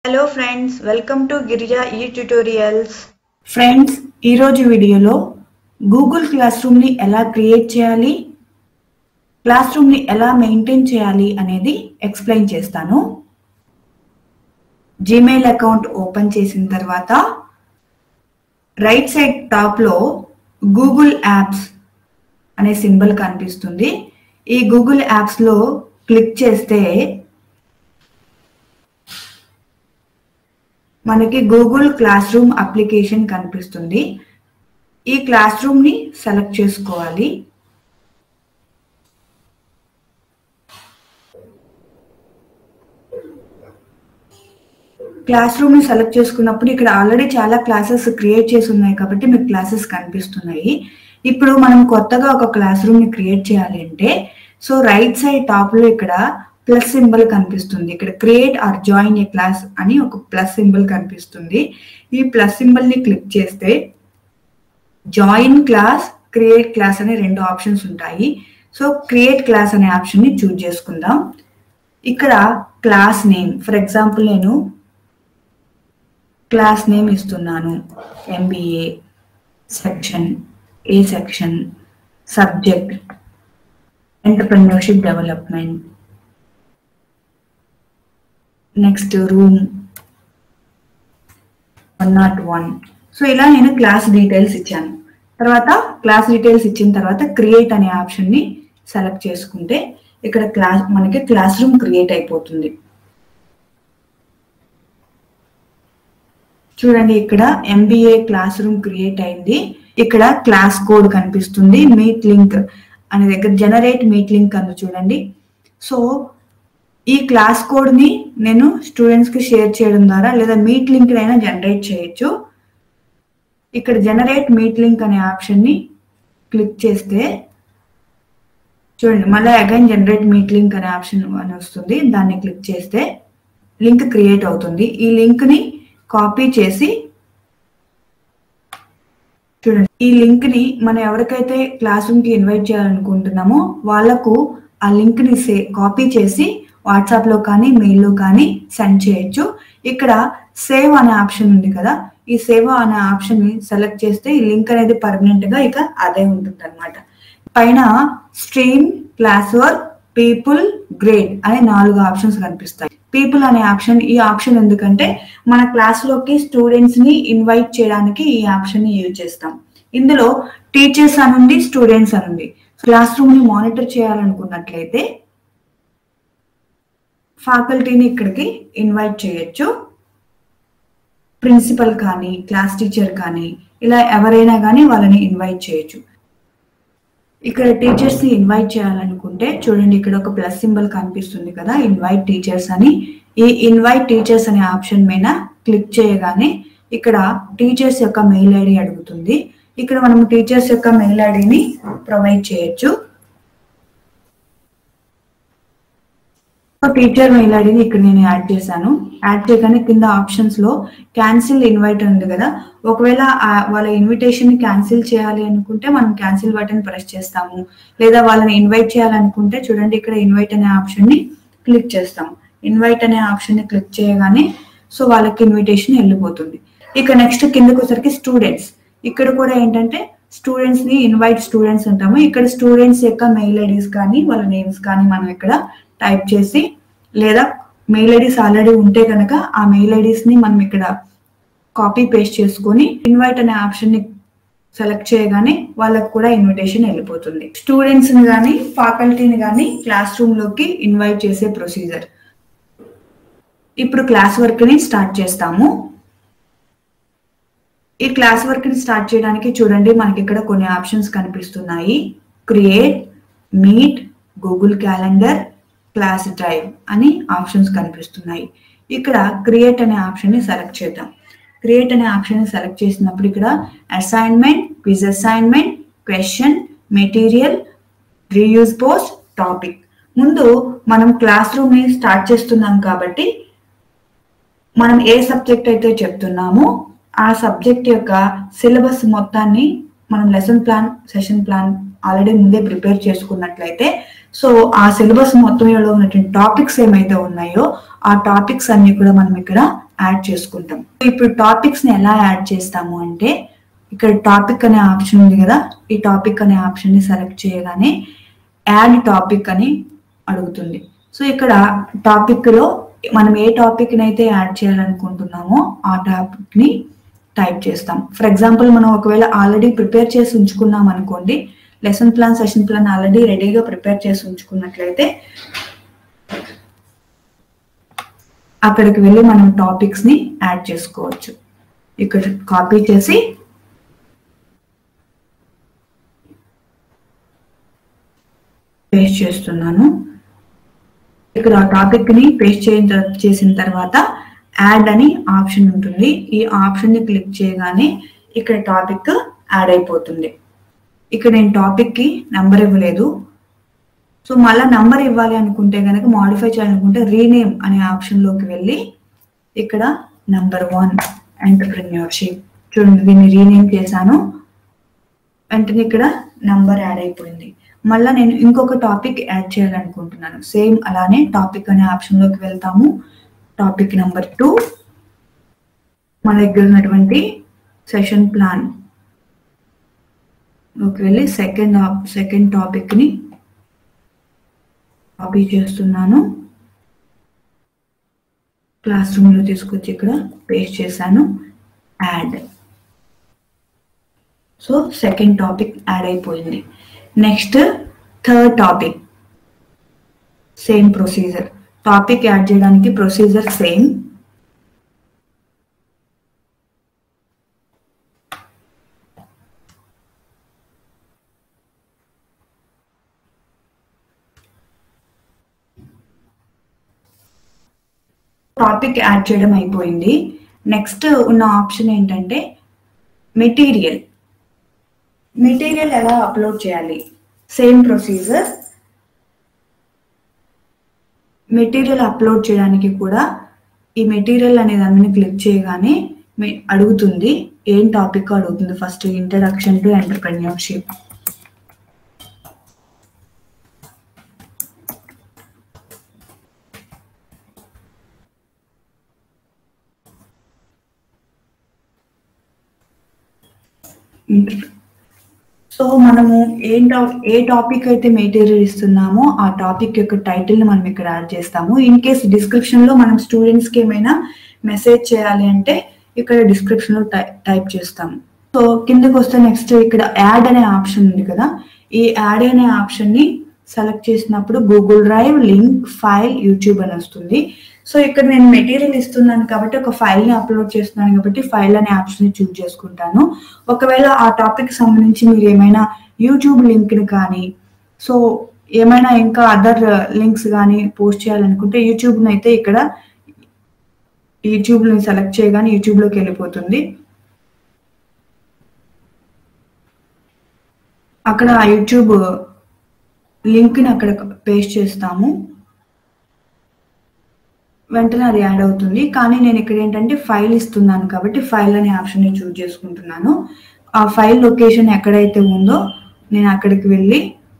Hello friends welcome to Girija E tutorials friends ఈరోజు వీడియోలో Google class రూమ్ని ఎలా క్రియేట్ చేయాలి క్లాస్ రూమ్ని ఎలా మెయింటైన్ చేయాలి అనేది ఎక్స్ప్లెయిన్ చేస్తాను జీమెయిల్ అకౌంట్ ఓపెన్ చేసిన తర్వాత రైట్ సైడ్ టాప్లో గూగుల్ యాప్స్ అనే సింబల్ కనిపిస్తుంది ఈ గూగుల్ యాప్స్లో క్లిక్ చేస్తే మనకి గూగుల్ క్లాస్ రూమ్ అప్లికేషన్ కనిపిస్తుంది ఈ క్లాస్ రూమ్ ని సెలెక్ట్ చేసుకోవాలి క్లాస్ రూమ్ ని సెలెక్ట్ చేసుకున్నప్పుడు ఇక్కడ ఆల్రెడీ చాలా క్లాసెస్ క్రియేట్ చేసి ఉన్నాయి కాబట్టి మీకు క్లాసెస్ కనిపిస్తున్నాయి ఇప్పుడు మనం కొత్తగా ఒక క్లాస్ రూమ్ ని క్రియేట్ చేయాలి అంటే సో రైట్ సైడ్ టాప్ లో ఇక్కడ ప్లస్ సింబల్ కనిపిస్తుంది ఇక్కడ create or join a class అని ఒక ప్లస్ సింబల్ కనిపిస్తుంది ఈ ప్లస్ సింబల్ ని క్లిక్ చేస్తే జాయిన్ క్లాస్ క్రియేట్ క్లాస్ అనే రెండు ఆప్షన్స్ ఉంటాయి సో క్రియేట్ క్లాస్ అనే ఆప్షన్ ని చూజ్ చేసుకుందాం ఇక్కడ క్లాస్ నేమ్ ఫర్ ఎగ్జాంపుల్ నేను క్లాస్ నేమ్ ఇస్తున్నాను MBA section A section subject entrepreneurship development next room one not one so ఇలా నేను క్లాస్ డీటెయిల్స్ ఇచ్చాను తర్వాత క్లాస్ డీటెయిల్స్ ఇచ్చిన తర్వాత క్రియేట్ అనే ఆప్షన్ ని సెలెక్ట్ చేసుకుంటే ఇక్కడ క్లాస్ మనకి క్లాస్ రూమ్ క్రియేట్ అయిపోతుంది చూడండి ఇక్కడ ఎంబీఏ క్లాస్ రూమ్ క్రియేట్ అయింది ఇక్కడ క్లాస్ కోడ్ కనిపిస్తుంది మీట్ లింక్ అనే దగ్గర జనరేట్ మీట్ లింక్ అందు చూడండి సో ఈ క్లాస్ కోడ్ ని నేను స్టూడెంట్స్ కి షేర్ చేయడం ద్వారా లేదా మీట్ లింక్ అయినా జనరేట్ చేయొచ్చు ఇక్కడ జనరేట్ మీట్ లింక్ అనే ఆప్షన్ ని క్లిక్ చేస్తే చూడండి మళ్ళీ అగైన్ జనరేట్ మీట్ లింక్ అనే ఆప్షన్ అని వస్తుంది దాన్ని క్లిక్ చేస్తే లింక్ క్రియేట్ అవుతుంది ఈ లింక్ ని కాపీ చేసి చూడండి ఈ లింక్ ని మనం ఎవరికైతే క్లాస్ రూమ్ కి ఇన్వైట్ చేయాలనుకుంటున్నామో వాళ్ళకు ఆ లింక్ ని సే కాపీ చేసి వాట్సాప్ లో కానీ మెయిల్ లో కానీ సెండ్ చేయొచ్చు ఇక్కడ సేవ్ అనే ఆప్షన్ ఉంది కదా ఈ సేవ్ అనే ఆప్షన్ ని సెలెక్ట్ చేస్తే ఈ లింక్ అనేది పర్మనెంట్ గా ఇక అదే ఉంటుంది అనమాట పైన stream class work people grade అనే నాలుగు ఆప్షన్స్ కనిపిస్తాయి పీపుల్ అనే ఆప్షన్ ఈ ఆప్షన్ ఎందుకంటే మన క్లాస్ లోకి స్టూడెంట్స్ ని ఇన్వైట్ చేయడానికి ఈ ఆప్షన్ ని యూజ్ చేస్తాం ఇందులో టీచర్స్ అనుంది స్టూడెంట్స్ అనుంది క్లాస్ రూమ్ ని మానిటర్ చేయాలనుకున్నట్లయితే ఫ్యాకల్టీని ఇక్కడికి ఇన్వైట్ చేయొచ్చు ప్రిన్సిపల్ కానీ క్లాస్ టీచర్ కానీ ఇలా ఎవరైనా కానీ వాళ్ళని ఇన్వైట్ చేయొచ్చు ఇక్కడ టీచర్స్ ని ఇన్వైట్ చేయాలనుకుంటే చూడండి ఇక్కడ ఒక ప్లస్ సింబల్ కనిపిస్తుంది కదా ఇన్వైట్ టీచర్స్ అని ఈ ఇన్వైట్ టీచర్స్ అనే ఆప్షన్ మీద క్లిక్ చేయగానే ఇక్కడ టీచర్స్ యొక్క మెయిల్ ఐడి అడుగుతుంది ఇక్కడ మనం టీచర్స్ యొక్క మెయిల్ ఐడిని ప్రొవైడ్ చేయొచ్చు టీచర్ మెయిల్ ఐడిని ఇక్కడ నేను యాడ్ చేశాను యాడ్ చేయగానే కింద ఆప్షన్స్ లో క్యాన్సిల్ ఇన్వైట్ ఉంది కదా ఒకవేళ వాళ్ళ ఇన్విటేషన్ ని క్యాన్సిల్ చేయాలి అనుకుంటే మనం క్యాన్సిల్ బటన్ ప్రెస్ చేస్తాము లేదా వాళ్ళని ఇన్వైట్ చేయాలనుకుంటే చూడండి ఇక్కడ ఇన్వైట్ అనే ఆప్షన్ ని క్లిక్ చేస్తాం ఇన్వైట్ అనే ఆప్షన్ ని క్లిక్ చేయగానే సో వాళ్ళకి ఇన్విటేషన్ వెళ్ళిపోతుంది ఇక నెక్స్ట్ కిందకు వచ్చరికి స్టూడెంట్స్ ఇక్కడ కూడా ఏంటంటే స్టూడెంట్స్ ని ఇన్వైట్ స్టూడెంట్స్ ఉంటాము ఇక్కడ స్టూడెంట్స్ యొక్క మెయిల్ ఐడీస్ కానీ వాళ్ళ నేమ్స్ కానీ మనం ఇక్కడ టైప్ చేసి లేదా మెయిల్ ఐడీస్ ఆల్రెడీ ఉంటే కనుక ఆ మెయిల్ ఐడీస్ ని మనం ఇక్కడ కాపీ పేస్ట్ చేసుకొని ఇన్వైట్ అనే ఆప్షన్ ని సెలెక్ట్ చేయగానే వాళ్ళకు కూడా ఇన్విటేషన్ వెళ్ళిపోతుంది స్టూడెంట్స్ ని కానీ ఫ్యాకల్టీని కానీ క్లాస్ రూమ్ లోకి ఇన్వైట్ చేసే ప్రొసీజర్ ఇప్పుడు క్లాస్ వర్క్ ని స్టార్ట్ చేస్తాము ఈ క్లాస్ వర్క్ ని స్టార్ట్ చేయడానికి చూడండి మనకి ఇక్కడ కొన్ని ఆప్షన్స్ కనిపిస్తున్నాయి create meet Google calendar class drive అని ఆప్షన్స్ కనిపిస్తున్నాయి ఇక్కడ క్రియేట్ అనే ఆప్షన్ ని సెలెక్ట్ చేద్దాం క్రియేట్ అనే ఆప్షన్ ని సెలెక్ట్ చేసినప్పుడు ఇక్కడ assignment quiz assignment question material reuse post topic ముందు మనం క్లాస్ రూమ్ ని స్టార్ట్ చేస్తున్నాం కాబట్టి మనం ఏ సబ్జెక్ట్ అయితే చెప్తున్నామో ఆ సబ్జెక్ట్ యొక్క సిలబస్ మొత్తాన్ని మనం lesson plan session plan already ముందే ప్రిపేర్ చేసుకున్నట్లయితే సో ఆ సిలబస్ మొత్తంలో ఉన్నటువంటి టాపిక్స్ ఏమైతే ఉన్నాయో ఆ టాపిక్స్ అన్ని కూడా మనం ఇక్కడ యాడ్ చేసుకుంటాం ఇప్పుడు టాపిక్స్ ని ఎలా యాడ్ చేస్తాము అంటే ఇక్కడ టాపిక్ అనే ఆప్షన్ ఉంది కదా ఈ టాపిక్ అనే ఆప్షన్ ని సెలెక్ట్ చేయగానే యాడ్ టాపిక్ అని అడుగుతుంది సో ఇక్కడ టాపిక్ లో మనం ఏ టాపిక్ అయితే యాడ్ చేయాలనుకుంటున్నామో ఆ టాపిక్ ని టైప్ చేస్తాం ఫర్ ఎగ్జాంపుల్ మనం ఒకవేళ ఆల్రెడీ ప్రిపేర్ చేసి ఉంచుకున్నాం అనుకోండి lesson plan session plan already రెడీగా ప్రిపేర్ చేసి ఉంచుకున్నట్లయితే అక్కడికి వెళ్ళి మనం టాపిక్స్ ని యాడ్ చేసుకోవచ్చు ఇక్కడ కాపీ చేసి పేస్ట్ చేస్తున్నాను ఇక్కడ ఆ టాపిక్ ని పేస్ట్ చేసిన తర్వాత యాడ్ అని ఆప్షన్ ఉంటుంది ఈ ఆప్షన్ ని క్లిక్ చేయగానే ఇక్కడ టాపిక్ యాడ్ అయిపోతుంది ఇక్కడ నేను టాపిక్ కి నంబర్ ఇవ్వలేదు సో మళ్ళీ నంబర్ ఇవ్వాలి అనుకుంటే కనుక మాడిఫై చేయాలనుకుంటే రీనేమ్ అనే ఆప్షన్ లోకి వెళ్ళి ఇక్కడ నంబర్ వన్ ఎంటర్ప్రెన్యూర్షిప్ చూడండి దీన్ని రీనేమ్ చేశాను వెంటనే ఇక్కడ నంబర్ యాడ్ అయిపోయింది మళ్ళీ నేను ఇంకొక టాపిక్ యాడ్ చేయాలనుకుంటున్నాను సేమ్ అలానే టాపిక్ అనే ఆప్షన్ లోకి వెళ్తాము టాపిక్ నెంబర్ టూ మన దగ్గర ఉన్నటువంటి సెషన్ ప్లాన్ లోకి వెళ్ళి సెకండ్ సెకండ్ టాపిక్ ని కాపీ చేస్తున్నాను క్లాస్ రూమ్ లో తీసుకొచ్చి ఇక్కడ పేస్ట్ చేశాను add so second topic add అయిపోయింది next third topic same procedure topic add చేయడానికి ప్రొసీజర్ సేమ్ టాపిక్ యాడ్ చేయడం అయిపోయింది నెక్స్ట్ ఉన్న ఆప్షన్ ఏంటంటే మెటీరియల్ మెటీరియల్ ఎలా అప్లోడ్ చేయాలి సేమ్ ప్రొసీజర్ మెటీరియల్ అప్లోడ్ చేయడానికి కూడా ఈ మెటీరియల్ అనే దాన్ని క్లిక్ చేయగానే మీ- అడుగుతుంది ఏం టాపిక్ అడుగుతుంది first introduction to entrepreneurship so మనము ఏ టా- ఏ టాపిక్ అయితే మెటీరియల్ ఇస్తున్నామో ఆ టాపిక్ యొక్క టైటిల్ ని మనం ఇక్కడ యాడ్ చేస్తాము ఇన్ కేస్ డిస్క్రిప్షన్ లో మనం స్టూడెంట్స్ కి ఏమైనా మెసేజ్ చేయాలి అంటే ఇక్కడ డిస్క్రిప్షన్ లో టైప్ చేస్తాము సో కిందకి వస్తే నెక్స్ట్ ఇక్కడ యాడ్ అనే ఆప్షన్ ఉంది కదా ఈ యాడ్ అనే ఆప్షన్ ని సెలెక్ట్ చేసినప్పుడు Google drive link file YouTube అని వస్తుంది సో ఇక్కడ నేను మెటీరియల్ ఇస్తున్నాను కాబట్టి ఒక ఫైల్ ని అప్లోడ్ చేస్తున్నాను కాబట్టి ఫైల్ అనే ఆప్షన్ ని చూజ్ చేసుకుంటాను ఒకవేళ ఆ టాపిక్ సంబంధించి మీరు ఏమైనా యూట్యూబ్ లింక్ ని కానీ సో ఏమైనా ఇంకా అదర్ లింక్స్ కానీ పోస్ట్ చేయాలనుకుంటే యూట్యూబ్ అయితే ఇక్కడ యూట్యూబ్ ని సెలెక్ట్ చేయగానే యూట్యూబ్ లోకి వెళ్ళిపోతుంది అక్కడ ఆ యూట్యూబ్ లింక్ ని అక్కడ పేస్ట్ చేస్తాము వెంటనే అది యాడ్ అవుతుంది కానీ నేను ఇక్కడ ఏంటంటే ఫైల్ ఇస్తున్నాను కాబట్టి ఫైల్ అనే ఆప్షన్ ని చూజ్ చేసుకుంటున్నాను ఆ ఫైల్ లొకేషన్ ఎక్కడైతే ఉందో నేను అక్కడికి వెళ్ళి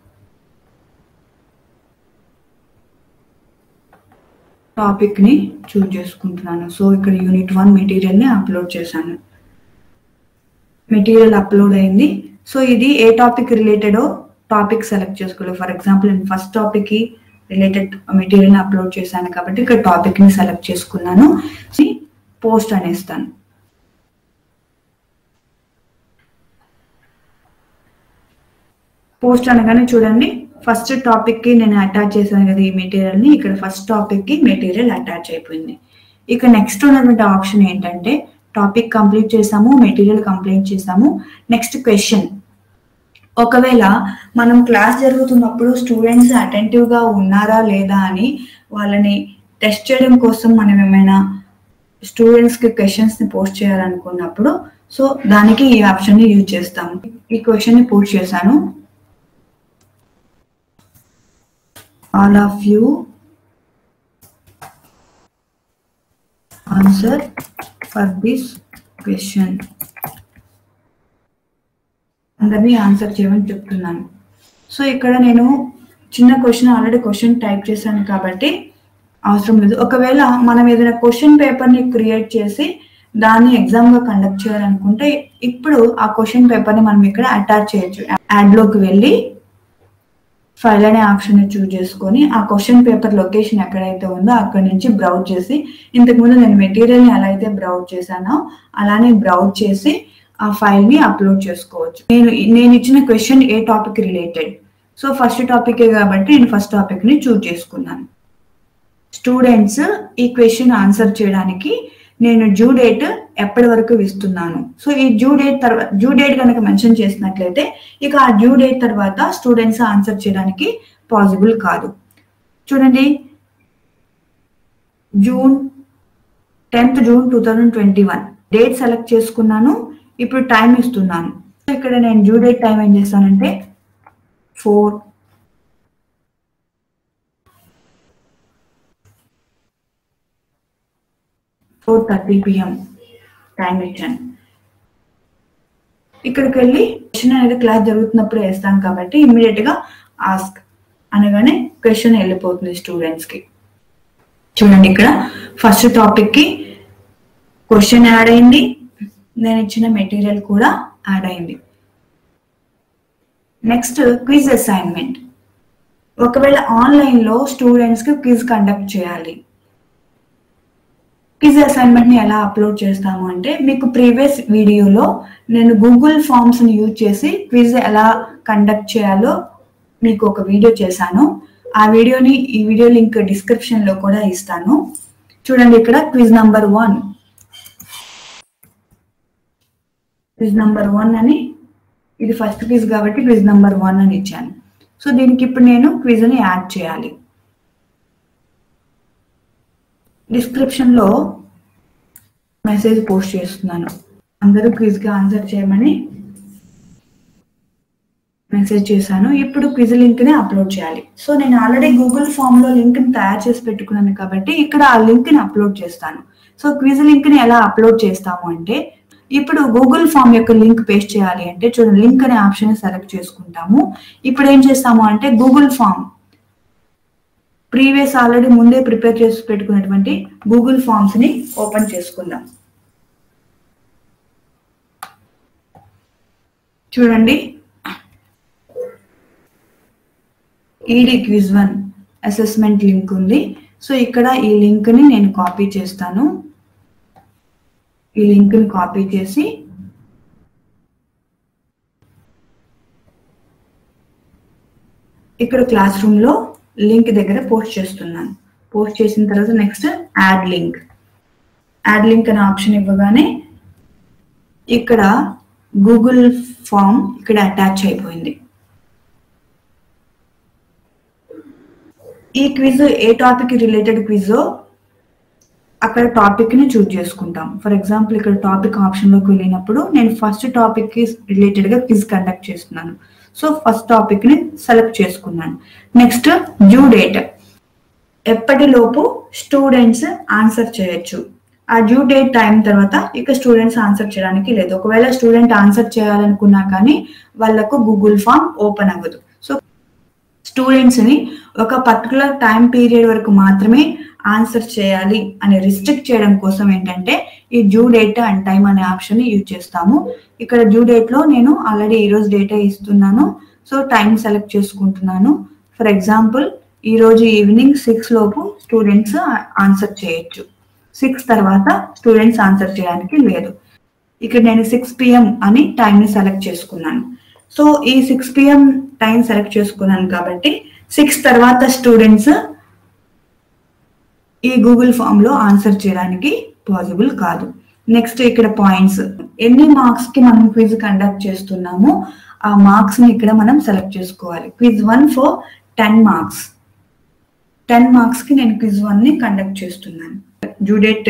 టాపిక్ ని చూజ్ చేసుకుంటున్నాను సో ఇక్కడ యూనిట్ వన్ మెటీరియల్ ని అప్లోడ్ చేశాను మెటీరియల్ అప్లోడ్ అయింది సో ఇది ఏ టాపిక్ రిలేటెడో టాపిక్ సెలెక్ట్ చేసుకోవాలి ఫర్ ఎగ్జాంపుల్ నేను ఫస్ట్ టాపిక్ కి రిలేటెడ్ మెటీరియల్ అప్లోడ్ చేశాను కాబట్టి ఇక్కడ టాపిక్ ని సెలెక్ట్ చేసుకున్నాను పోస్ట్ అనేస్తాను పోస్ట్ అనగానే చూడండి ఫస్ట్ టాపిక్ కి నేను అటాచ్ చేశాను కదా ఈ మెటీరియల్ ని ఇక్కడ ఫస్ట్ టాపిక్ కి మెటీరియల్ అటాచ్ అయిపోయింది ఇక నెక్స్ట్ ఉన్నటువంటి ఆప్షన్ ఏంటంటే టాపిక్ కంప్లీట్ చేసాము మెటీరియల్ కంప్లీట్ చేసాము నెక్స్ట్ క్వశ్చన్ ఒకవేళ మనం క్లాస్ జరుగుతున్నప్పుడు స్టూడెంట్స్ అటెంటివ్ గా ఉన్నారా లేదా అని వాళ్ళని టెస్ట్ చేయడం కోసం మనం ఏమైనా స్టూడెంట్స్ కి క్వశ్చన్స్ ని పోస్ట్ చేయాలనుకున్నప్పుడు సో దానికి ఈ ఆప్షన్ ని యూజ్ చేస్తాము ఈ క్వశ్చన్ ని పోస్ట్ చేశాను all of you answer for this question అందరినీ ఆన్సర్ చేయమని చెప్తున్నాను సో ఇక్కడ నేను చిన్న క్వశ్చన్ ఆల్రెడీ క్వశ్చన్ టైప్ చేశాను కాబట్టి అవసరం లేదు ఒకవేళ మనం ఏదైనా క్వశ్చన్ పేపర్ ని క్రియేట్ చేసి దాన్ని ఎగ్జామ్ గా కండక్ట్ చేయాలనుకుంటే ఇప్పుడు ఆ క్వశ్చన్ పేపర్ ని మనం ఇక్కడ అటాచ్ చేయొచ్చు యాడ్ లోకి వెళ్ళి ఫైల్ అనే ఆప్షన్ ని చూస్ చేసుకొని ఆ క్వశ్చన్ పేపర్ లొకేషన్ ఎక్కడైతే ఉందో అక్కడ నుంచి బ్రౌజ్ చేసి ఇంతకుముందు నేను మెటీరియల్ ని ఎలా అయితే బ్రౌజ్ చేశానో అలానే బ్రౌజ్ చేసి ఆ ఫైల్ ని అప్లోడ్ చేసుకోవచ్చు నేను నేను ఇచ్చిన క్వశ్చన్ ఏ topic related so first topic కాబట్టి నేను ఫస్ట్ టాపిక్ ని చూస్ చేసుకున్నాను స్టూడెంట్స్ ఈ క్వశ్చన్ ఆన్సర్ చేయడానికి నేను డ్యూ డేట్ ఎప్పటి వరకు ఇస్తున్నాను సో ఈ డ్యూ డేట్ తర్వాత డ్యూ డేట్ కనుక మెన్షన్ చేసినట్లయితే ఇక ఆ డ్యూ డేట్ తర్వాత స్టూడెంట్స్ ఆన్సర్ చేయడానికి పాసిబుల్ కాదు చూడండి June tenth June two thousand twenty one date select చేసుకున్నాను ఇప్పుడు టైం ఇస్తున్నాను ఇక్కడ నేను డ్యూ డేట్ టైం ఏం చేస్తానంటే four four thirty PM time ఇచ్చాను ఇక్కడికి వెళ్ళి క్వశ్చన్ అనేది క్లాస్ జరుగుతున్నప్పుడు వేస్తాం కాబట్టి ఇమ్మీడియట్ గా ఆస్క్ అనగానే క్వశ్చన్ వెళ్ళిపోతుంది స్టూడెంట్స్ కి చూడండి ఇక్కడ ఫస్ట్ టాపిక్ కి క్వశ్చన్ యాడ్ అయింది నేను ఇచ్చిన మెటీరియల్ కూడా యాడ్ అయింది నెక్స్ట్ క్విజ్ అసైన్మెంట్ ఒకవేళ ఆన్లైన్ లో స్టూడెంట్స్ కి క్విజ్ కండక్ట్ చేయాలి క్విజ్ అసైన్మెంట్ ని ఎలా అప్లోడ్ చేస్తాము అంటే మీకు ప్రీవియస్ వీడియోలో నేను గూగుల్ ఫామ్స్ ని యూజ్ చేసి క్విజ్ ఎలా కండక్ట్ చేయాలో మీకు ఒక వీడియో చేశాను ఆ వీడియోని ఈ వీడియో లింక్ డిస్క్రిప్షన్ లో కూడా ఇస్తాను చూడండి ఇక్కడ quiz number one quiz number one అని ఇది ఫస్ట్ క్విజ్ కాబట్టి క్విజ్ నంబర్ వన్ అని ఇచ్చాను సో దీనికి ఇప్పుడు నేను క్విజ్ ని యాడ్ చేయాలి డిస్క్రిప్షన్ లో మెసేజ్ పోస్ట్ చేస్తున్నాను అందరూ క్విజ్ గా ఆన్సర్ చేయమని మెసేజ్ చేశాను ఇప్పుడు క్విజ్ లింక్ ని అప్లోడ్ చేయాలి సో నేను ఆల్రెడీ గూగుల్ ఫామ్ లో లింక్ ని తయారు చేసి పెట్టుకున్నాను కాబట్టి ఇక్కడ ఆ లింక్ ని అప్లోడ్ చేస్తాను సో క్విజ్ లింక్ ని ఎలా అప్లోడ్ చేస్తాము అంటే ఇప్పుడు గూగుల్ ఫామ్ యొక్క లింక్ పేస్ట్ చేయాలి అంటే చూడండి లింక్ అనే ఆప్షన్ సెలెక్ట్ చేసుకుంటాము ఇప్పుడు ఏం చేస్తాము అంటే గూగుల్ ఫామ్ ప్రీవియస్ ఆల్రెడీ ముందే ప్రిపేర్ చేసి పెట్టుకున్నటువంటి గూగుల్ ఫామ్స్ ని ఓపెన్ చేసుకుందాం చూడండి ED quiz one assessment link ఉంది సో ఇక్కడ ఈ లింక్ ని నేను కాపీ చేస్తాను ఈ లింక్ ని కాపీ చేసి ఇక్కడ క్లాస్ రూమ్ లో లింక్ దగ్గర పోస్ట్ చేస్తున్నాను పోస్ట్ చేసిన తర్వాత next add link add link అనే ఆప్షన్ ఇవ్వగానే ఇక్కడ గూగుల్ ఫామ్ ఇక్కడ అటాచ్ అయిపోయింది ఈ క్విజ్ ఏ టాపిక్ రిలేటెడ్ క్విజో అక్కడ టాపిక్ ని చూజ్ చేసుకుంటాం ఫర్ ఎగ్జాంపుల్ ఇక్కడ టాపిక్ ఆప్షన్ లోకి వెళ్ళినప్పుడు నేను ఫస్ట్ టాపిక్ కి రిలేటెడ్ గా క్విజ్ కండక్ట్ చేస్తున్నాను సో ఫస్ట్ టాపిక్ ని సెలెక్ట్ చేసుకున్నాను నెక్స్ట్ డ్యూ డేట్ ఎప్పటిలోపు స్టూడెంట్స్ ఆన్సర్ చేయొచ్చు ఆ డ్యూ డేట్ టైం తర్వాత ఇక స్టూడెంట్స్ ఆన్సర్ చేయడానికి లేదు ఒకవేళ స్టూడెంట్ ఆన్సర్ చేయాలనుకున్నా కానీ వాళ్ళకు గూగుల్ ఫామ్ ఓపెన్ అవ్వదు సో స్టూడెంట్స్ ని ఒక పర్టికులర్ టైం పీరియడ్ వరకు మాత్రమే ఆన్సర్ చేయాలి అని రిస్ట్రిక్ట్ చేయడం కోసం ఏంటంటే ఈ డ్యూ డేట్ అండ్ టైం అనే ఆప్షన్ ని యూజ్ చేస్తాము ఇక్కడ డ్యూ డేట్ లో నేను ఆల్రెడీ ఈ రోజు డేటా ఇస్తున్నాను సో టైం సెలెక్ట్ చేసుకుంటున్నాను ఫర్ ఎగ్జాంపుల్ ఈ రోజు ఈవినింగ్ సిక్స్ లోపు స్టూడెంట్స్ ఆన్సర్ చేయొచ్చు సిక్స్ తర్వాత స్టూడెంట్స్ ఆన్సర్ చేయడానికి లేదు ఇక్కడ నేను సిక్స్ పిఎం అని టైం ని సెలెక్ట్ చేసుకున్నాను సో ఈ సిక్స్ పిఎం టైం సెలెక్ట్ చేసుకున్నాను కాబట్టి సిక్స్ తర్వాత స్టూడెంట్స్ ఈ గూగుల్ ఫామ్ లో ఆన్సర్ చేయడానికి పాసిబుల్ కాదు నెక్స్ట్ ఇక్కడ పాయింట్స్ ఎన్ని మార్క్స్ కి మనం క్విజ్ కండక్ట్ చేస్తున్నామో ఆ మార్క్స్ ని ఇక్కడ మనం సెలెక్ట్ చేసుకోవాలి quiz one for ten marks ten marks కి నేను క్విజ్ వన్ ని కండక్ట్ చేస్తున్నాను డ్యూ డేట్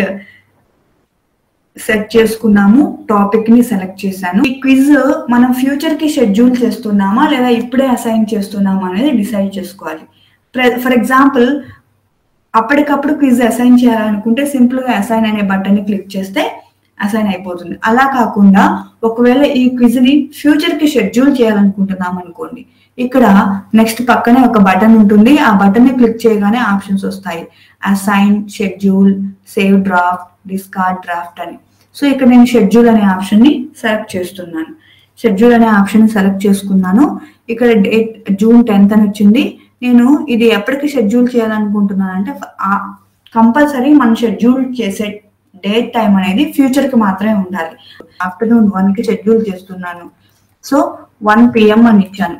సెట్ చేసుకున్నాము టాపిక్ ని సెలెక్ట్ చేశాను ఈ క్విజ్ మనం ఫ్యూచర్ కి షెడ్యూల్ చేస్తున్నామా లేదా ఇప్పుడే అసైన్ చేస్తున్నామా అనేది డిసైడ్ చేసుకోవాలి ఫర్ ఎగ్జాంపుల్ అప్పటికప్పుడు క్విజ్ అసైన్ చేయాలనుకుంటే సింపుల్ గా అసైన్ అనే బటన్ ని క్లిక్ చేస్తే అసైన్ అయిపోతుంది అలా కాకుండా ఒకవేళ ఈ క్విజ్ ని ఫ్యూచర్ కి షెడ్యూల్ చేయాలనుకుంటున్నాం అనుకోండి ఇక్కడ నెక్స్ట్ పక్కనే ఒక బటన్ ఉంటుంది ఆ బటన్ ని క్లిక్ చేయగానే ఆప్షన్స్ వస్తాయి assign schedule save draft discard draft అని సో ఇక్కడ నేను షెడ్యూల్ అనే ఆప్షన్ ని సెలెక్ట్ చేస్తున్నాను షెడ్యూల్ అనే ఆప్షన్ సెలెక్ట్ చేసుకున్నాను ఇక్కడ డేట్ జూన్ టెన్త్ అని వచ్చింది నేను ఇది ఎప్పటికి షెడ్యూల్ చేయాలనుకుంటున్నాను అంటే కంపల్సరీ మనం షెడ్యూల్ చేసే డేట్ టైం అనేది ఫ్యూచర్ కి మాత్రమే ఉండాలి ఆఫ్టర్నూన్ వన్ కి షెడ్యూల్ చేస్తున్నాను సో వన్ పిఎం అని ఇచ్చాను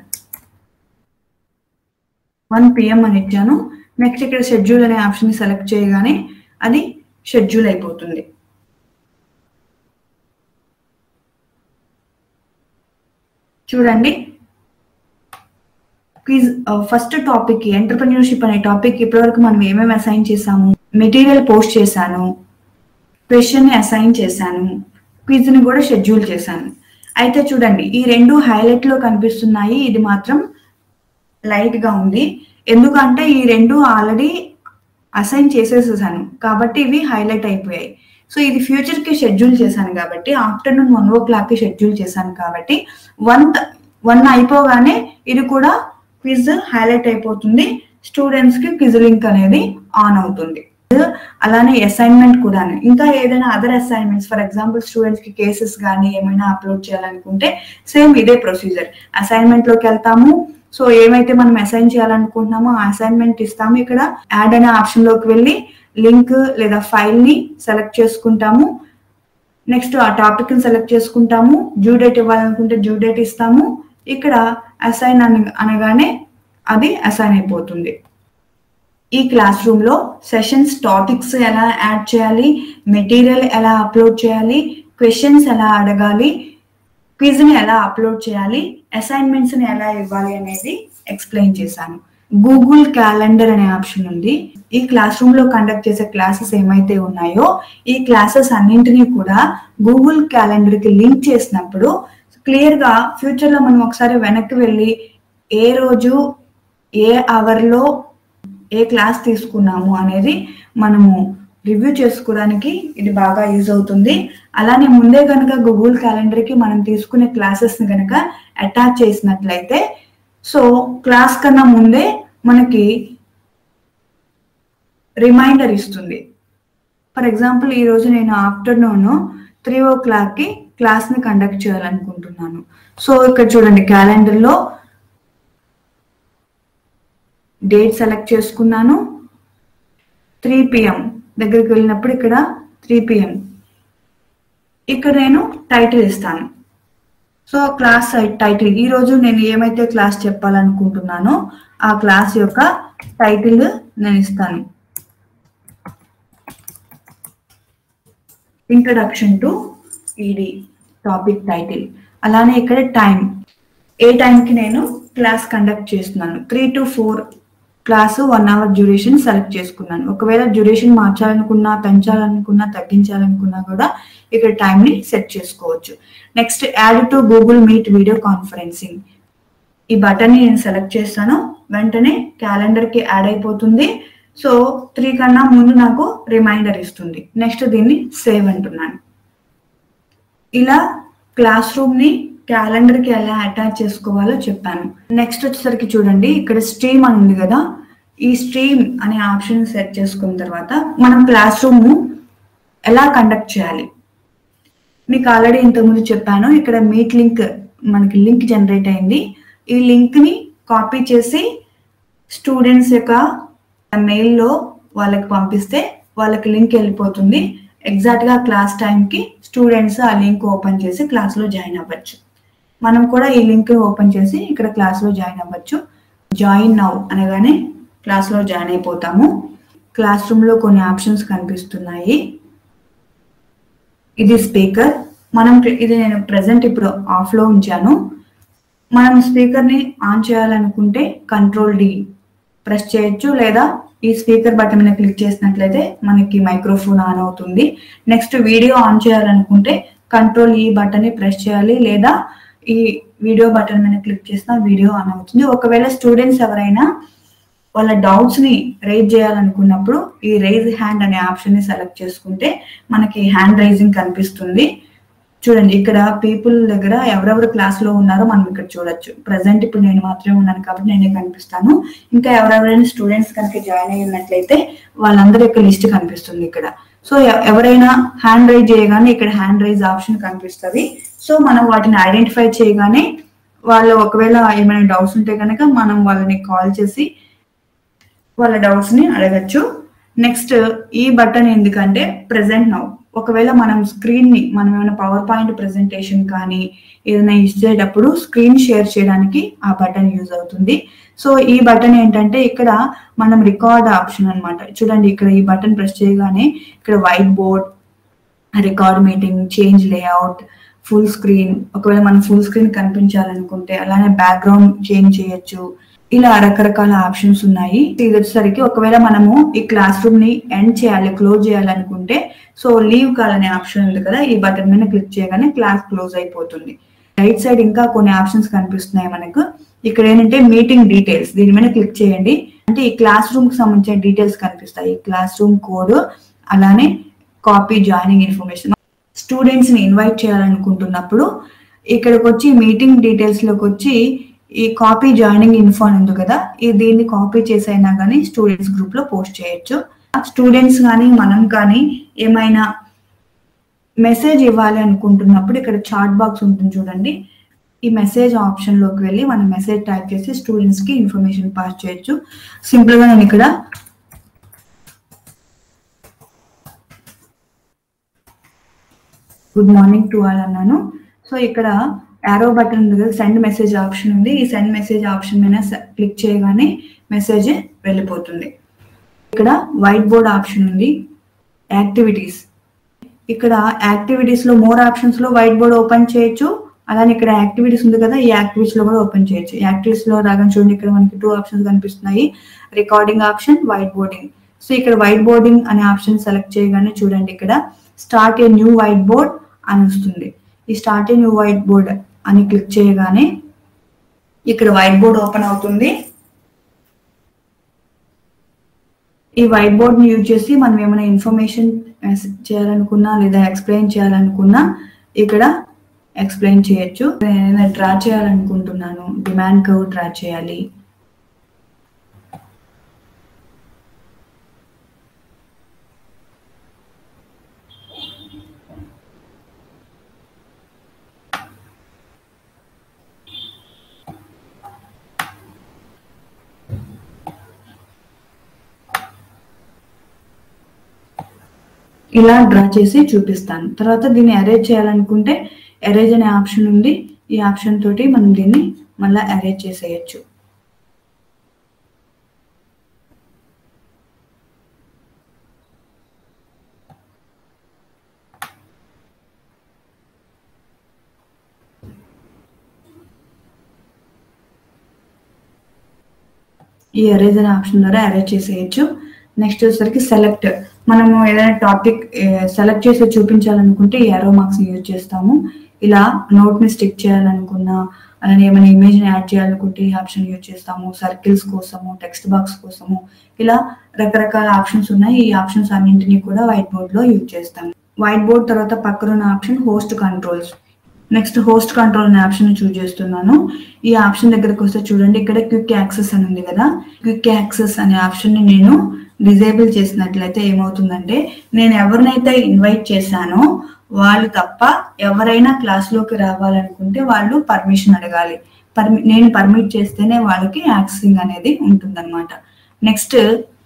వన్ పిఎం అని ఇచ్చాను నెక్స్ట్ ఇక్కడ షెడ్యూల్ అనే ఆప్షన్ ని సెలెక్ట్ చేయగానే అది షెడ్యూల్ అయిపోతుంది చూడండి క్విజ్ ఫస్ట్ టాపిక్ ఎంటర్ప్రెన్యూర్షిప్ అనే టాపిక్ ఇప్పటివరకు మనం ఏమేమి అసైన్ చేసాము మెటీరియల్ పోస్ట్ చేశాను క్వశ్చన్ ని అసైన్ చేశాను క్విజ్ ని కూడా షెడ్యూల్ చేశాను అయితే చూడండి ఈ రెండు హైలైట్ లో కనిపిస్తున్నాయి ఇది మాత్రం లైట్ గా ఉంది ఎందుకంటే ఈ రెండు ఆల్రెడీ అసైన్ చేసేసేసాను కాబట్టి ఇవి హైలైట్ అయిపోయాయి సో ఇది ఫ్యూచర్ కి షెడ్యూల్ చేశాను కాబట్టి ఆఫ్టర్నూన్ వన్ ఓ క్లాక్ కి షెడ్యూల్ చేశాను కాబట్టి వన్ వన్ అయిపోగానే ఇది కూడా క్విజ్ హైలైట్ అయిపోతుంది స్టూడెంట్స్ కి క్విజ్ లింక్ అనేది ఆన్ అవుతుంది అలానే అసైన్మెంట్ కూడా ఇంకా ఏదైనా other assignments for example students కి కేసెస్ కానీ ఏమైనా అప్లోడ్ చేయాలనుకుంటే సేమ్ ఇదే ప్రొసీజర్ అసైన్మెంట్ లోకి వెళ్తాము సో ఏమైతే మనం అసైన్ చేయాలనుకుంటున్నామో ఆ అసైన్మెంట్ ఇస్తాము ఇక్కడ యాడ్ అనే ఆప్షన్ లోకి వెళ్ళి లింక్ లేదా ఫైల్ ని సెలెక్ట్ చేసుకుంటాము నెక్స్ట్ ఆ టాపిక్ ని సెలెక్ట్ చేసుకుంటాము డ్యూ డేట్ ఇవ్వాలనుకుంటే డ్యూ డేట్ ఇస్తాము ఇక్కడ అసైన్ అనగానే అది అసైన్ అయిపోతుంది ఈ క్లాస్ రూమ్ లో సెషన్స్ టాపిక్స్ ఎలా యాడ్ చేయాలి మెటీరియల్ ఎలా అప్లోడ్ చేయాలి క్వశ్చన్స్ ఎలా అడగాలి క్విజ్ ని ఎలా అప్లోడ్ చేయాలి అసైన్మెంట్స్ ని ఎలా ఇవ్వాలి అనేది ఎక్స్ప్లెయిన్ చేశాను గూగుల్ క్యాలెండర్ అనే ఆప్షన్ ఉంది ఈ క్లాస్ రూమ్ లో కండక్ట్ చేసే క్లాసెస్ ఏమైతే ఉన్నాయో ఈ క్లాసెస్ అన్నింటినీ కూడా గూగుల్ క్యాలెండర్ కి లింక్ చేసినప్పుడు క్లియర్ గా ఫ్యూచర్ లో మనం ఒకసారి వెనక్కి వెళ్ళి ఏ రోజు ఏ అవర్ లో ఏ క్లాస్ తీసుకున్నాము అనేది మనము రివ్యూ చేసుకోవడానికి ఇది బాగా యూజ్ అవుతుంది అలానే ముందే కనుక గూగుల్ క్యాలెండర్ కి మనం తీసుకునే క్లాసెస్ ని కనుక అటాచ్ చేసినట్లయితే సో క్లాస్ కన్నా ముందే మనకి రిమైండర్ ఇస్తుంది ఫర్ ఎగ్జాంపుల్ ఈ రోజు నేను ఆఫ్టర్నూన్ త్రీ ఓ క్లాక్ కి క్లాస్ ని కండక్ట్ చేయాలనుకుంటున్నాను సో ఇక్కడ చూడండి క్యాలెండర్ లో డేట్ సెలెక్ట్ చేసుకున్నాను త్రీ పిఎం దగ్గరికి వెళ్ళినప్పుడు ఇక్కడ త్రీ పిఎం ఇక్కడ నేను టైటిల్ ఇస్తాను సో క్లాస్ టైటిల్ ఈ రోజు నేను ఏమైతే క్లాస్ చెప్పాలనుకుంటున్నానో ఆ క్లాస్ యొక్క టైటిల్ నేను ఇస్తాను introduction to ED topic title అలానే ఇక్కడ టైం ఏ టైంకి నేను క్లాస్ కండక్ట్ చేస్తున్నాను three to four class one hour duration select చేసుకున్నాను ఒకవేళ డ్యూరేషన్ మార్చాలనుకున్నా పెంచాలనుకున్నా తగ్గించాలనుకున్నా కూడా ఇక్కడ టైం ని సెట్ చేసుకోవచ్చు next add to Google Meet video conferencing ఈ బటన్ ని నేను సెలెక్ట్ చేస్తాను వెంటనే క్యాలెండర్ కి యాడ్ అయిపోతుంది సో త్రీ కన్నా ముందు నాకు రిమైండర్ ఇస్తుంది నెక్స్ట్ దీన్ని సేవ్ అంటున్నాను ఇలా క్లాస్ రూమ్ ని క్యాలెండర్ కి ఎలా అటాచ్ చేసుకోవాలో చెప్పాను నెక్స్ట్ వచ్చేసరికి చూడండి ఇక్కడ స్ట్రీమ్ అని ఉంది కదా ఈ స్ట్రీమ్ అనే ఆప్షన్ సెట్ చేసుకున్న తర్వాత మనం క్లాస్ రూమ్ ఎలా కండక్ట్ చేయాలి మీకు ఆల్రెడీ ఇంతకుముందు చెప్పాను ఇక్కడ మీట్ లింక్ మనకి లింక్ జనరేట్ అయింది ఈ లింక్ ని కాపీ చేసి స్టూడెంట్స్ యొక్క మెయిల్లో వాళ్ళకి పంపిస్తే వాళ్ళకి లింక్ వెళ్ళిపోతుంది ఎగ్జాక్ట్ గా క్లాస్ టైంకి స్టూడెంట్స్ ఆ లింక్ ఓపెన్ చేసి క్లాస్ లో జాయిన్ అవ్వచ్చు మనం కూడా ఈ లింక్ ఓపెన్ చేసి ఇక్కడ క్లాస్ లో జాయిన్ అవ్వచ్చు జాయిన్ నౌ అనగానే క్లాస్ లో జాయిన్ అయిపోతాము క్లాస్ రూమ్ లో కొన్ని ఆప్షన్స్ కనిపిస్తున్నాయి ఇది స్పీకర్ మనం ఇది నేను ప్రెసెంట్ ఇప్పుడు ఆఫ్ లో ఉంచాను మనం స్పీకర్ ని ఆన్ చేయాలనుకుంటే కంట్రోల్ డి ప్రెస్ చేయొచ్చు లేదా ఈ స్పీకర్ బటన్ మీద క్లిక్ చేసినట్లయితే మనకి మైక్రోఫోన్ ఆన్ అవుతుంది నెక్స్ట్ వీడియో ఆన్ చేయాలనుకుంటే కంట్రోల్ ఈ బటన్ ని ప్రెస్ చేయాలి లేదా ఈ వీడియో బటన్ మీద క్లిక్ చేసిన వీడియో ఆన్ అవుతుంది ఒకవేళ స్టూడెంట్స్ ఎవరైనా వాళ్ళ డౌట్స్ ని రైజ్ చేయాలనుకున్నప్పుడు ఈ రైజ్ హ్యాండ్ అనే ఆప్షన్ ని సెలెక్ట్ చేసుకుంటే మనకి హ్యాండ్ రైజింగ్ కనిపిస్తుంది చూడండి ఇక్కడ పీపుల్ దగ్గర ఎవరెవరు క్లాస్ లో ఉన్నారో మనం ఇక్కడ చూడొచ్చు ప్రజెంట్ ఇప్పుడు నేను మాత్రమే ఉన్నాను కాబట్టి నేనే కనిపిస్తాను ఇంకా ఎవరెవరైనా స్టూడెంట్స్ కనుక జాయిన్ అయి ఉన్నట్లయితే వాళ్ళందరి యొక్క లిస్ట్ కనిపిస్తుంది ఇక్కడ సో ఎ- ఎవరైనా హ్యాండ్ రైజ్ చేయగానే ఇక్కడ హ్యాండ్ రైజ్ ఆప్షన్ కనిపిస్తుంది సో మనం వాటిని ఐడెంటిఫై చేయగానే వాళ్ళు ఒకవేళ ఏమైనా డౌట్స్ ఉంటే కనుక మనం వాళ్ళని కాల్ చేసి వాళ్ళ డౌట్స్ ని అడగచ్చు నెక్స్ట్ ఈ బటన్ ఎందుకంటే ప్రెసెంట్ నౌ ఒకవేళ మనం స్క్రీన్ ని మనం ఏమైనా పవర్ పాయింట్ ప్రెజెంటేషన్ కానీ ఏదైనా ఇచ్చేటప్పుడు స్క్రీన్ షేర్ చేయడానికి ఆ బటన్ యూజ్ అవుతుంది సో ఈ బటన్ ఏంటంటే ఇక్కడ మనం రికార్డ్ ఆప్షన్ అన్నమాట చూడండి ఇక్కడ ఈ బటన్ ప్రెస్ చేయగానే ఇక్కడ white board record meeting change layout full screen ఒకవేళ మనం ఫుల్ స్క్రీన్ కనిపించాలనుకుంటే అలానే బ్యాక్గ్రౌండ్ చేంజ్ చేయొచ్చు ఇలా రకరకాల ఆప్షన్స్ ఉన్నాయి ఇది వచ్చేసరికి ఒకవేళ మనము ఈ క్లాస్ రూమ్ ని ఎండ్ చేయాలి క్లోజ్ చేయాలనుకుంటే సో లీవ్ కాల్ అనే ఆప్షన్ ఉంది కదా ఈ బటన్ మీద క్లిక్ చేయగానే క్లాస్ క్లోజ్ అయిపోతుంది రైట్ సైడ్ ఇంకా కొన్ని ఆప్షన్స్ కనిపిస్తున్నాయి మనకు ఇక్కడ ఏంటంటే మీటింగ్ డీటెయిల్స్ దీని మీద క్లిక్ చేయండి అంటే ఈ క్లాస్ రూమ్ కి సంబంధించిన డీటెయిల్స్ కనిపిస్తాయి ఈ క్లాస్ రూమ్ కోడ్ అలానే కాపీ జాయినింగ్ ఇన్ఫర్మేషన్ స్టూడెంట్స్ ని ఇన్వైట్ చేయాలనుకుంటున్నప్పుడు ఇక్కడికి వచ్చి మీటింగ్ డీటెయిల్స్ లోకి వచ్చి ఈ కాపీ జాయినింగ్ ఇన్ఫో అని ఉంది కదా ఈ దీన్ని కాపీ చేసైనా కానీ స్టూడెంట్స్ గ్రూప్ లో పోస్ట్ చేయొచ్చు స్టూడెంట్స్ కానీ మనం కానీ ఏమైనా మెసేజ్ ఇవ్వాలి అనుకుంటున్నప్పుడు ఇక్కడ చాట్ బాక్స్ ఉంటుంది చూడండి ఈ మెసేజ్ ఆప్షన్ లోకి వెళ్ళి మనం మెసేజ్ టైప్ చేసి స్టూడెంట్స్ కి ఇన్ఫర్మేషన్ పాస్ చేయొచ్చు సింపుల్ గా నేను ఇక్కడ గుడ్ మార్నింగ్ టు ఆల్ అన్నాను సో ఇక్కడ యారో బటన్ ఉంది కదా సెండ్ మెసేజ్ ఆప్షన్ ఉంది ఈ సెండ్ మెసేజ్ ఆప్షన్ మీద క్లిక్ చేయగానే మెసేజ్ వెళ్ళిపోతుంది ఇక్కడ వైట్ బోర్డ్ ఆప్షన్ ఉంది యాక్టివిటీస్ ఇక్కడ యాక్టివిటీస్ లో మోర్ ఆప్షన్స్ లో వైట్ బోర్డ్ ఓపెన్ చేయొచ్చు అలానే ఇక్కడ యాక్టివిటీస్ ఉంది కదా ఈ యాక్టివిటీస్ లో కూడా ఓపెన్ చేయొచ్చు యాక్టివిటీస్ లో రాగానే చూడండి ఇక్కడ మనకి టూ ఆప్షన్స్ కనిపిస్తున్నాయి recording option white boarding so ఇక్కడ వైట్ బోర్డింగ్ అనే ఆప్షన్ సెలెక్ట్ చేయగానే చూడండి ఇక్కడ start a new white board అని వస్తుంది ఈ start a new white board అని క్లిక్ చేయగానే ఇక్కడ వైట్ బోర్డ్ ఓపెన్ అవుతుంది ఈ వైట్ బోర్డ్ ని యూజ్ చేసి మనం ఏమైనా ఇన్ఫర్మేషన్ చేయాలనుకున్నా లేదా ఎక్స్ప్లెయిన్ చేయాలనుకున్నా ఇక్కడ ఎక్స్ప్లెయిన్ చేయొచ్చు నేను డ్రా చేయాలనుకుంటున్నాను డిమాండ్ కర్వ్ డ్రా చేయాలి ఇలా డ్రా చేసి చూపిస్తాను తర్వాత దీన్ని అరేంజ్ చేయాలనుకుంటే అరేంజ్ అనే ఆప్షన్ ఉంది ఈ ఆప్షన్ తోటి మనం దీన్ని మళ్ళీ అరేంజ్ చేసేయచ్చు ఈ అరేంజ్ అనే ఆప్షన్ ద్వారా అరేంజ్ చేసేయచ్చు నెక్స్ట్ వచ్చేసరికి సెలెక్ట్ మనము ఏదైనా టాపిక్ సెలెక్ట్ చేసి చూపించాలనుకుంటే ఈ ఎరో మార్క్స్ యూజ్ చేస్తాము ఇలా నోట్ ని స్టిక్ చేయాలనుకున్నా అలానే ఏమైనా ఇమేజ్ ని యాడ్ చేయాలనుకుంటే ఈ ఆప్షన్ యూజ్ చేస్తాము సర్కిల్స్ కోసము టెక్స్ట్ బాక్స్ కోసము ఇలా రకరకాల ఆప్షన్స్ ఉన్నాయి ఈ ఆప్షన్స్ అన్నింటినీ కూడా వైట్ బోర్డ్ లో యూజ్ చేస్తాము వైట్ బోర్డ్ తర్వాత పక్కన ఉన్న option host controls next host control అనే ఆప్షన్ చూస్ చేస్తున్నాను ఈ ఆప్షన్ దగ్గరకు వస్తే చూడండి ఇక్కడ క్విక్ యాక్సెస్ అని ఉంది కదా క్విక్ యాక్సెస్ అనే ఆప్షన్ ని నేను డిజేబుల్ చేసినట్లయితే ఏమవుతుందంటే నేను ఎవరినైతే ఇన్వైట్ చేశానో వాళ్ళు తప్ప ఎవరైనా క్లాస్ లోకి రావాలనుకుంటే వాళ్ళు పర్మిషన్ అడగాలి పర్మి నేను పర్మిట్ చేస్తేనే వాళ్ళకి యాక్సెసింగ్ అనేది ఉంటుందన్నమాట నెక్స్ట్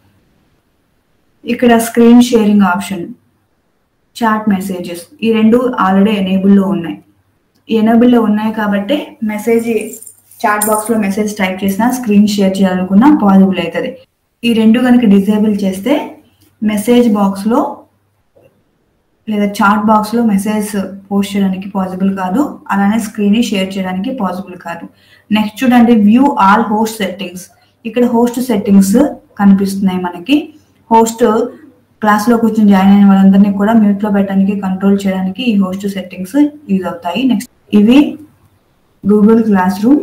ఇక్కడ screen sharing option chat messages ఈ రెండు ఆల్రెడీ ఎనేబుల్లో ఉన్నాయి ఎనేబుల్లో ఉన్నాయి కాబట్టి మెసేజ్ చాట్ బాక్స్ లో మెసేజ్ టైప్ చేసినా స్క్రీన్ షేర్ చేయాలనుకున్నా పాసిబుల్ అవుతుంది ఈ రెండు కనుక డిజేబుల్ చేస్తే మెసేజ్ బాక్స్ లో లేదా చాట్ బాక్స్ లో మెసేజ్ పోస్ట్ చేయడానికి పాసిబుల్ కాదు అలానే స్క్రీన్ షేర్ చేయడానికి పాసిబుల్ కాదు నెక్స్ట్ చూడండి వ్యూ ఆల్ హోస్ట్ సెట్టింగ్స్ ఇక్కడ హోస్ట్ సెట్టింగ్స్ కనిపిస్తున్నాయి మనకి హోస్ట్ క్లాస్ లో కూర్చొని జాయిన్ అయిన వాళ్ళందరినీ కూడా మ్యూట్ లో పెట్టడానికి కంట్రోల్ చేయడానికి ఈ హోస్ట్ సెట్టింగ్స్ యూజ్ అవుతాయి నెక్స్ట్ ఇవి Google class room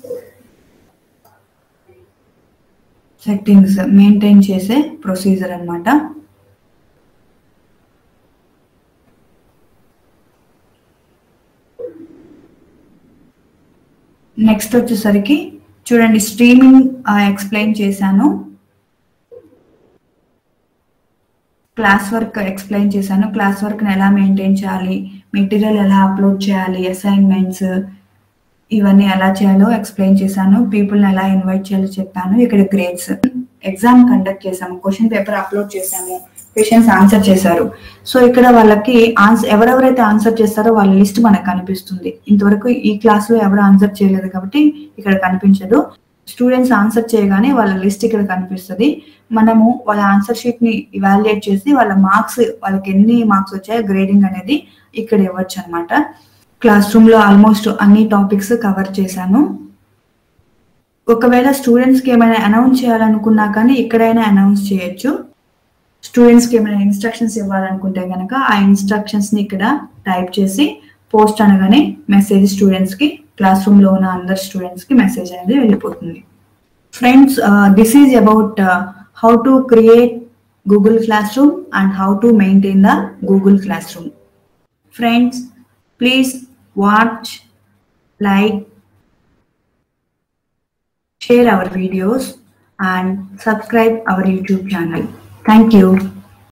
settings maintain చేసే ప్రొసీజర్ అన్నమాట నెక్స్ట్ వచ్చేసరికి చూడండి స్ట్రీమింగ్ ఎక్స్ప్లెయిన్ చేశాను క్లాస్ వర్క్ ఎక్స్ప్లెయిన్ చేశాను క్లాస్ వర్క్ ఎలా మెయింటైన్ చేయాలి మెటీరియల్ ఎలా అప్లోడ్ చేయాలి అసైన్మెంట్స్ ఇవన్నీ ఎలా చేయాలో ఎక్స్ప్లెయిన్ చేశాను పీపుల్ని ఎలా ఇన్వైట్ చేయాలో చెప్పాను ఇక్కడ గ్రేడ్స్ ఎగ్జామ్ కండక్ట్ చేశాము క్వశ్చన్ పేపర్ అప్లోడ్ చేశాము క్వశ్చన్స్ ఆన్సర్ చేశారు సో ఇక్కడ వాళ్ళకి ఆన్సర్ ఎవరెవరైతే ఆన్సర్ చేస్తారో వాళ్ళ లిస్ట్ మనకు కనిపిస్తుంది ఇంతవరకు ఈ క్లాస్ లో ఎవరు ఆన్సర్ చేయలేదు కాబట్టి ఇక్కడ కనిపించదు స్టూడెంట్స్ ఆన్సర్ చేయగానే వాళ్ళ లిస్ట్ ఇక్కడ కనిపిస్తుంది మనము వాళ్ళ ఆన్సర్ షీట్ ని ఇవాల్యుయేట్ చేసి వాళ్ళ మార్క్స్ వాళ్ళకి ఎన్ని మార్క్స్ వచ్చాయో గ్రేడింగ్ అనేది ఇక్కడ ఇవ్వచ్చు అనమాట క్లాస్ రూమ్ లో ఆల్మోస్ట్ అన్ని టాపిక్స్ కవర్ చేశాను ఒకవేళ స్టూడెంట్స్ కి ఏమైనా అనౌన్స్ చేయాలనుకున్నా కానీ ఇక్కడైనా అనౌన్స్ చేయొచ్చు స్టూడెంట్స్ కి ఏమైనా ఇన్స్ట్రక్షన్స్ ఇవ్వాలనుకుంటే కనుక ఆ ఇన్స్ట్రక్షన్స్ ని ఇక్కడ టైప్ చేసి పోస్ట్ అనగానే మెసేజ్ స్టూడెంట్స్ కి క్లాస్ రూమ్ లో ఉన్న అందరు స్టూడెంట్స్ కి మెసేజ్ అనేది వెళ్ళిపోతుంది friends this is about how to create Google class room and how to maintain the Google class room friends please watch like share our videos and subscribe our YouTube channel. Thank you.